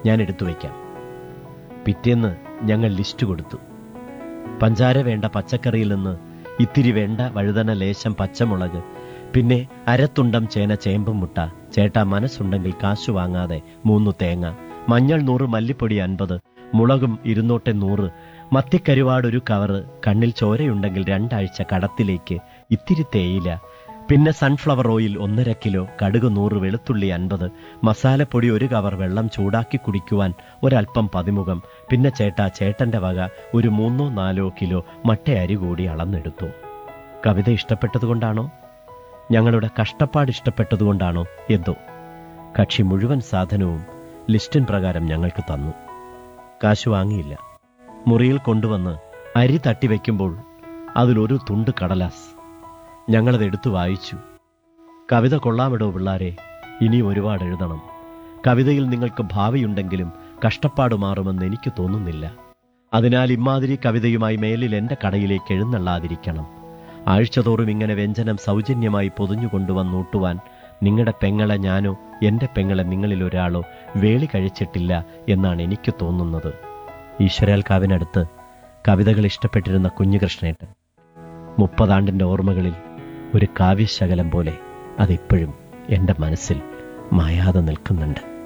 ഞാൻ എടുത്തു വയ്ക്കാം പിറ്റേന്ന് ഞങ്ങൾ ലിസ്റ്റ് കൊടുത്തു പഞ്ചാര വേണ്ട പച്ചക്കറിയിൽ നിന്ന് ഇത്തിരി വേണ്ട വഴുതന ലേശം പച്ചമുളക് പിന്നെ അരത്തുണ്ടം ചേന ചേമ്പും മുട്ട ചേട്ടാ മനസ്സുണ്ടെങ്കിൽ കാശു വാങ്ങാതെ മൂന്നു തേങ്ങ മഞ്ഞൾ നൂറ് മല്ലിപ്പൊടി അൻപത് മുളകും ഇരുന്നൂറ്റെ നൂറ് മത്തിക്കരുവാട് ഒരു കവറ് കണ്ണിൽ ചോരയുണ്ടെങ്കിൽ രണ്ടാഴ്ച കടത്തിലേക്ക് ഇത്തിരി തേയില പിന്നെ സൺഫ്ലവർ ഓയിൽ ഒന്നര കിലോ കടുക് നൂറ് വെളുത്തുള്ളി അൻപത് മസാലപ്പൊടി ഒരു കവർ വെള്ളം ചൂടാക്കി കുടിക്കുവാൻ ഒരൽപ്പം പതിമുഖം പിന്നെ ചേട്ടാ ചേട്ടന്റെ വക ഒരു മൂന്നോ നാലോ കിലോ മട്ട അരി കൂടി അളന്നെടുത്തു കവിത ഇഷ്ടപ്പെട്ടതുകൊണ്ടാണോ ഞങ്ങളുടെ കഷ്ടപ്പാട് ഇഷ്ടപ്പെട്ടതുകൊണ്ടാണോ എന്തോ കക്ഷി മുഴുവൻ സാധനവും ലിസ്റ്റിൻ പ്രകാരം ഞങ്ങൾക്ക് തന്നു കാശ് വാങ്ങിയില്ല മുറിയിൽ കൊണ്ടുവന്ന് അരി തട്ടിവെക്കുമ്പോൾ അതിലൊരു തുണ്ട് കടലാസ് ഞങ്ങളത് എടുത്തു വായിച്ചു കവിത കൊള്ളാമിടോ പിള്ളാരെ ഇനി ഒരുപാട് എഴുതണം കവിതയിൽ നിങ്ങൾക്ക് ഭാവിയുണ്ടെങ്കിലും കഷ്ടപ്പാട് മാറുമെന്ന് എനിക്ക് തോന്നുന്നില്ല അതിനാൽ ഇമാതിരി കവിതയുമായി മേലിൽ എന്റെ കടയിലേക്ക് എഴുന്നള്ളാതിരിക്കണം ആഴ്ചതോറും ഇങ്ങനെ വ്യഞ്ജനം സൗജന്യമായി പൊതിഞ്ഞുകൊണ്ടുവന്നൂട്ടുവാൻ നിങ്ങളുടെ പെങ്ങളെ ഞാനോ എന്റെ പെങ്ങളെ നിങ്ങളിൽ ഒരാളോ വേളി കഴിച്ചിട്ടില്ല എന്നാണ് എനിക്ക് തോന്നുന്നത് ഈശ്വരാൽക്കാവിനടുത്ത് കവിതകൾ ഇഷ്ടപ്പെട്ടിരുന്ന കുഞ്ഞുകൃഷ്ണേട്ടൻ മുപ്പതാണ്ടിന്റെ ഓർമ്മകളിൽ ഒരു കാവ്യശകലം പോലെ അതിപ്പോഴും എന്റെ മനസ്സിൽ മായാതെ നിൽക്കുന്നുണ്ട്